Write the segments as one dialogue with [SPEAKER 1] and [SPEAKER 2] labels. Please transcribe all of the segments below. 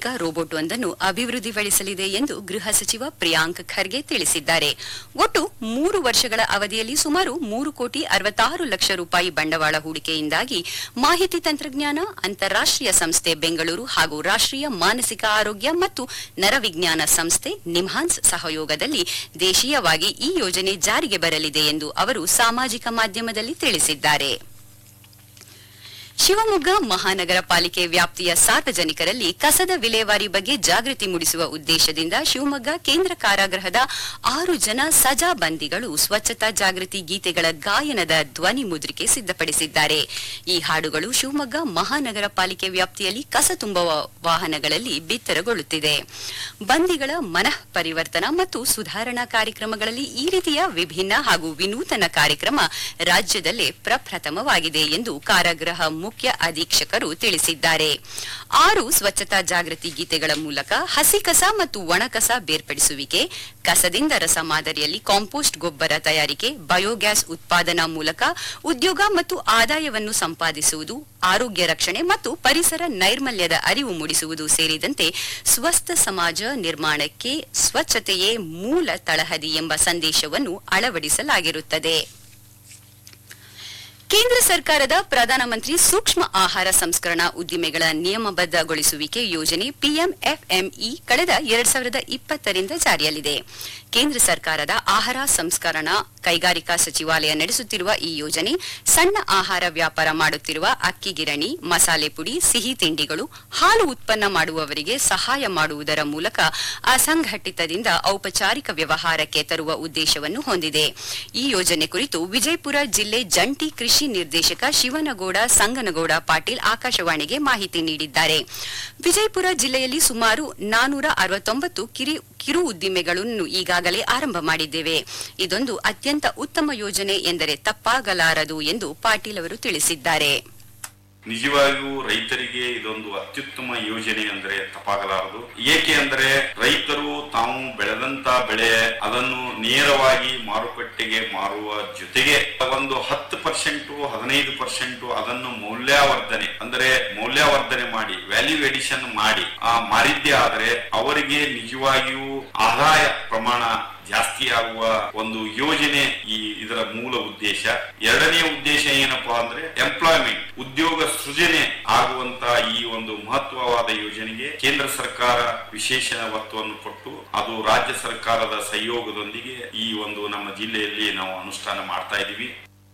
[SPEAKER 1] ಆಧುನಿಕ ರೋಬೋಟ್ ಒಂದನ್ನು ಅಭಿವೃದ್ಧಿಪಡಿಸಲಿದೆ ಎಂದು ಗೃಹ ಸಚಿವ ಪ್ರಿಯಾಂಕ್ ಖರ್ಗೆ ತಿಳಿಸಿದ್ದಾರೆ ಒಟ್ಟು ಮೂರು ವರ್ಷಗಳ ಅವಧಿಯಲ್ಲಿ ಸುಮಾರು ಮೂರು ಕೋಟಿ ಅರವತ್ತಾರು ಲಕ್ಷ ರೂಪಾಯಿ ಬಂಡವಾಳ ಹೂಡಿಕೆಯಿಂದಾಗಿ ಮಾಹಿತಿ ತಂತ್ರಜ್ಞಾನ ಅಂತಾರಾಷ್ಟೀಯ ಸಂಸ್ಥೆ ಬೆಂಗಳೂರು ಹಾಗೂ ರಾಷ್ಟ್ರೀಯ ಮಾನಸಿಕ ಆರೋಗ್ಯ ಮತ್ತು ನರವಿಜ್ಞಾನ ಸಂಸ್ಥೆ ನಿಮ್ಹಾನ್ಸ್ ಸಹಯೋಗದಲ್ಲಿ ದೇಶೀಯವಾಗಿ ಈ ಯೋಜನೆ ಜಾರಿಗೆ ಬರಲಿದೆ ಎಂದು ಅವರು ಸಾಮಾಜಿಕ ಮಾಧ್ಯಮದಲ್ಲಿ ತಿಳಿಸಿದ್ದಾರೆ ಶಿವಮೊಗ್ಗ ಮಹಾನಗರ ಪಾಲಿಕೆ ವ್ಯಾಪ್ತಿಯ ಸಾರ್ವಜನಿಕರಲ್ಲಿ ಕಸದ ವಿಲೇವಾರಿ ಬಗ್ಗೆ ಜಾಗೃತಿ ಮೂಡಿಸುವ ಉದ್ದೇಶದಿಂದ ಶಿವಮೊಗ್ಗ ಕೇಂದ್ರ ಕಾರಾಗೃಹದ ಆರು ಜನ ಸಜಾ ಬಂದಿಗಳು ಸ್ವಚ್ಛತಾ ಜಾಗೃತಿ ಗೀತೆಗಳ ಗಾಯನದ ಧ್ವನಿ ಮುದ್ರಿಕೆ ಸಿದ್ಧಪಡಿಸಿದ್ದಾರೆ ಈ ಹಾಡುಗಳು ಶಿವಮೊಗ್ಗ ಮಹಾನಗರ ಪಾಲಿಕೆ ವ್ಯಾಪ್ತಿಯಲ್ಲಿ ಕಸ ತುಂಬುವ ವಾಹನಗಳಲ್ಲಿ ಬಿತ್ತರಗೊಳ್ಳುತ್ತಿದೆ ಬಂದಿಗಳ ಮನಃ ಪರಿವರ್ತನಾ ಮತ್ತು ಸುಧಾರಣಾ ಕಾರ್ಯಕ್ರಮಗಳಲ್ಲಿ ಈ ರೀತಿಯ ವಿಭಿನ್ನ ಹಾಗೂ ವಿನೂತನ ಕಾರ್ಯಕ್ರಮ ರಾಜ್ಯದಲ್ಲೇ ಪ್ರಪ್ರಥಮವಾಗಿದೆ ಎಂದು ಕಾರಾಗೃಹ ಮುಖ್ಯ ಅಧೀಕ್ಷಕರು ತಿಳಿಸಿದ್ದಾರೆ ಆರು ಸ್ವಚ್ಛತಾ ಜಾಗೃತಿ ಗೀತೆಗಳ ಮೂಲಕ ಹಸಿ ಕಸ ಮತ್ತು ಒಣ ಕಸ ಬೇರ್ಪಡಿಸುವಿಕೆ ಕಸದಿಂದ ರಸ ಮಾದರಿಯಲ್ಲಿ ಕಾಂಪೋಸ್ಟ್ ಗೊಬ್ಬರ ತಯಾರಿಕೆ ಬಯೋಗ್ಯಾಸ್ ಉತ್ಪಾದನಾ ಮೂಲಕ ಉದ್ಯೋಗ ಮತ್ತು ಆದಾಯವನ್ನು ಸಂಪಾದಿಸುವುದು ಆರೋಗ್ಯ ರಕ್ಷಣೆ ಮತ್ತು ಪರಿಸರ ನೈರ್ಮಲ್ಯದ ಅರಿವು ಮೂಡಿಸುವುದು ಸೇರಿದಂತೆ ಸ್ವಸ್ಥ ಸಮಾಜ ನಿರ್ಮಾಣಕ್ಕೆ ಸ್ವಚ್ಛತೆಯೇ ಮೂಲ ತಳಹದಿ ಎಂಬ ಸಂದೇಶವನ್ನು ಅಳವಡಿಸಲಾಗಿರುತ್ತದೆ ಕೇಂದ್ರ ಸರ್ಕಾರದ ಪ್ರಧಾನಮಂತ್ರಿ ಸೂಕ್ಷ್ಮ ಆಹಾರ ಸಂಸ್ಕರಣಾ ಉದ್ದಿಮೆಗಳ ನಿಯಮಬದ್ಧಗೊಳಿಸುವಿಕೆ ಯೋಜನೆ ಪಿಎಂಎಫ್ಎಂಇ ಕಳೆದ ಎರಡ್ ಸಾವಿರದ ಇಪ್ಪತ್ತರಿಂದ ಜಾರಿಯಲ್ಲಿದೆ ಕೇಂದ್ರ ಸರ್ಕಾರದ ಆಹಾರ ಸಂಸ್ಕರಣಾ ಕೈಗಾರಿಕಾ ಸಚಿವಾಲಯ ನಡೆಸುತ್ತಿರುವ ಈ ಯೋಜನೆ ಸಣ್ಣ ಆಹಾರ ವ್ಯಾಪಾರ ಮಾಡುತ್ತಿರುವ ಅಕ್ಕಿ ಗಿರಣಿ ಮಸಾಲೆ ಪುಡಿ ಸಿಹಿ ತಿಂಡಿಗಳು ಹಾಲು ಉತ್ಪನ್ನ ಮಾಡುವವರಿಗೆ ಸಹಾಯ ಮಾಡುವುದರ ಮೂಲಕ ಅಸಂಘಟಿತದಿಂದ ಔಪಚಾರಿಕ ವ್ಯವಹಾರಕ್ಕೆ ತರುವ ಉದ್ದೇಶವನ್ನು ಹೊಂದಿದೆ ಈ ಯೋಜನೆ ಕುರಿತು ವಿಜಯಪುರ ಜಿಲ್ಲೆ ಜಂಟಿ ಕೃಷಿ ನಿರ್ದೇಶಕ ಶಿವನಗೌಡ ಸಂಗನಗೌಡ ಪಾಟೀಲ್ ಆಕಾಶವಾಣಿಗೆ ಮಾಹಿತಿ ನೀಡಿದ್ದಾರೆ ವಿಜಯಪುರ ಜಿಲ್ಲೆಯಲ್ಲಿ ಸುಮಾರು ನಾನೂರ ಅರವತ್ತೊಂಬತ್ತು ಕಿರಿ ಕಿರು ಉದ್ದಿಮೆಗಳನ್ನು ಈಗಾಗಲೇ ಆರಂಭ ಮಾಡಿದ್ದೇವೆ ಇದೊಂದು ಅತ್ಯಂತ ಉತ್ತಮ ಯೋಜನೆ ಎಂದರೆ ತಪ್ಪಾಗಲಾರದು ಎಂದು ಪಾಟೀಲ್ ಅವರು ತಿಳಿಸಿದ್ದಾರೆ
[SPEAKER 2] ನಿಜವಾಗಿಯೂ ರೈತರಿಗೆ ಇದೊಂದು ಅತ್ಯುತ್ತಮ ಯೋಜನೆ ಅಂದ್ರೆ ತಪ್ಪಾಗಲಾರದು ಏಕೆ ಅಂದ್ರೆ ರೈತರು ತಾವು ಬೆಳೆದಂತ ಬೆಳೆ ಅದನ್ನು ನೇರವಾಗಿ ಮಾರುಕಟ್ಟೆಗೆ ಮಾರುವ ಜೊತೆಗೆ ಒಂದು ಹತ್ತು ಪರ್ಸೆಂಟ್ ಹದಿನೈದು ಪರ್ಸೆಂಟ್ ಅದನ್ನು ಮೌಲ್ಯವರ್ಧನೆ ಅಂದ್ರೆ ಮೌಲ್ಯವರ್ಧನೆ ಮಾಡಿ ವ್ಯಾಲ್ಯೂ ಎಡಿಷನ್ ಮಾಡಿ ಆ ಮಾರಿದ್ದೇ ಆದ್ರೆ ಅವರಿಗೆ ನಿಜವಾಗಿಯೂ ಆದಾಯ ಪ್ರಮಾಣ ಜಾಸ್ತಿ ಆಗುವ ಒಂದು ಯೋಜನೆ ಈ ಇದರ ಮೂಲ ಉದ್ದೇಶ ಎರಡನೇ ಉದ್ದೇಶ ಏನಪ್ಪಾ ಅಂದ್ರೆ ಎಂಪ್ಲಾಯ್ಮೆಂಟ್ ಉದ್ಯೋಗ ಸೃಜನೆ ಆಗುವಂತ ಈ ಒಂದು ಮಹತ್ವವಾದ ಯೋಜನೆಗೆ ಕೇಂದ್ರ ಸರ್ಕಾರ ವಿಶೇಷ ಒತ್ತನ್ನು ಕೊಟ್ಟು ಅದು ರಾಜ್ಯ ಸರ್ಕಾರದ ಸಹಯೋಗದೊಂದಿಗೆ ಈ ಒಂದು ನಮ್ಮ ಜಿಲ್ಲೆಯಲ್ಲಿ ನಾವು ಅನುಷ್ಠಾನ ಮಾಡ್ತಾ ಇದೀವಿ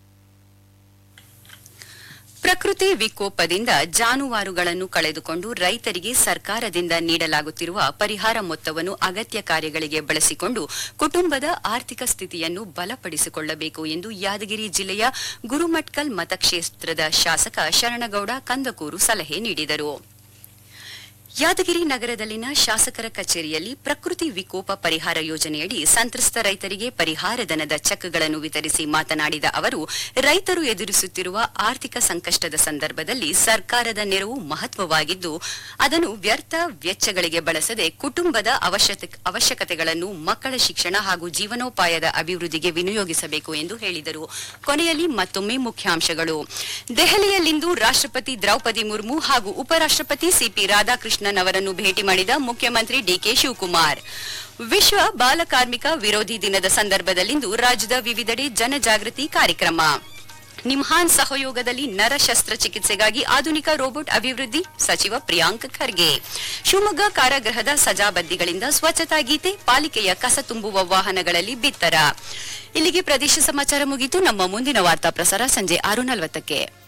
[SPEAKER 1] ಪ್ರಕೃತಿ ವಿಕೋಪದಿಂದ ಜಾನುವಾರುಗಳನ್ನು ಕಳೆದುಕೊಂಡು ರೈತರಿಗೆ ಸರ್ಕಾರದಿಂದ ನೀಡಲಾಗುತ್ತಿರುವ ಪರಿಹಾರ ಮೊತ್ತವನ್ನು ಅಗತ್ಯ ಕಾರ್ಯಗಳಿಗೆ ಬಳಸಿಕೊಂಡು ಕುಟುಂಬದ ಆರ್ಥಿಕ ಸ್ಥಿತಿಯನ್ನು ಬಲಪಡಿಸಿಕೊಳ್ಳಬೇಕು ಎಂದು ಯಾದಗಿರಿ ಜಿಲ್ಲೆಯ ಗುರುಮಟ್ಕಲ್ ಮತಕ್ಷೇತ್ರದ ಶಾಸಕ ಶರಣಗೌಡ ಕಂದಕೂರು ಸಲಹೆ ನೀಡಿದರು ಯಾದಗಿರಿ ನಗರದಲ್ಲಿನ ಶಾಸಕರ ಕಚೇರಿಯಲ್ಲಿ ಪ್ರಕೃತಿ ವಿಕೋಪ ಪರಿಹಾರ ಯೋಜನೆಯಡಿ ಸಂತ್ರಸ್ತ ರೈತರಿಗೆ ಪರಿಹಾರ ಧನದ ಚೆಕ್ಗಳನ್ನು ವಿತರಿಸಿ ಮಾತನಾಡಿದ ಅವರು ರೈತರು ಎದುರಿಸುತ್ತಿರುವ ಆರ್ಥಿಕ ಸಂಕಷ್ಟದ ಸಂದರ್ಭದಲ್ಲಿ ಸರ್ಕಾರದ ನೆರವು ಮಹತ್ವವಾಗಿದ್ದು ಅದನ್ನು ವ್ಯರ್ಥ ವೆಚ್ಚಗಳಿಗೆ ಬಳಸದೆ ಕುಟುಂಬದ ಅವಶ್ಯತೆ- ಅವಶ್ಯಕತೆಗಳನ್ನು ಮಕ್ಕಳ ಶಿಕ್ಷಣ ಹಾಗೂ ಜೀವನೋಪಾಯದ ಅಭಿವೃದ್ಧಿಗೆ ವಿನಿಯೋಗಿಸಬೇಕು ಎಂದು ಹೇಳಿದರು ಕೊನೆಯಲ್ಲಿ ಮತ್ತೊಮ್ಮೆ ಮುಖ್ಯಾಂಶಗಳು ದೆಹಲಿಯಲ್ಲಿಂದು ರಾಷ್ಟ್ರಪತಿ ದ್ರೌಪದಿ ಮುರ್ಮು ಹಾಗೂ ಉಪರಾಷ್ಟ್ರಪತಿ ಸಿಪಿ ರಾಧಾಕೃಷ್ಣನ್ ಅವರನ್ನು ಭೇಟಿ ಮಾಡಿದ ಮುಖ್ಯಮಂತ್ರಿ ಡಿಕೆ ಶಿವಕುಮಾರ್ ವಿಶ್ವ ಬಾಲಕಾರ್ಮಿಕ ವಿರೋಧಿ ದಿನದ ಸಂದರ್ಭದಲ್ಲಿಂದು ರಾಜ್ಯದ ವಿವಿಧೆಡೆ ಜನಜಾಗೃತಿ ಕಾರ್ಯಕ್ರಮ ನಿಮ್ಹಾನ್ ಸಹಯೋಗದಲ್ಲಿ ನರ ಶಸ್ತ್ರಚಿಕಿತ್ಸೆಗಾಗಿ ಆಧುನಿಕ ರೋಬೋಟ್ ಅಭಿವೃದ್ಧಿ ಸಚಿವ ಪ್ರಿಯಾಂಕ್ ಖರ್ಗೆ ಶಿವಮೊಗ್ಗ ಕಾರಾಗೃಹದ ಸಜಾಬದ್ದಿಗಳಿಂದ ಸ್ವಚ್ಛತಾ ಗೀತೆ ಪಾಲಿಕೆಯ ಕಸ ತುಂಬುವ ವಾಹನಗಳಲ್ಲಿ ಬಿತ್ತರ ಇಲ್ಲಿಗೆ ಪ್ರದೇಶ ಸಮಾಚಾರ ಮುಗಿತು ನಮ್ಮ ಮುಂದಿನ ವಾರ್ತಾ ಪ್ರಸಾರ ಸಂಜೆ ಆರು ನಲವತ್ತಕ್ಕೆ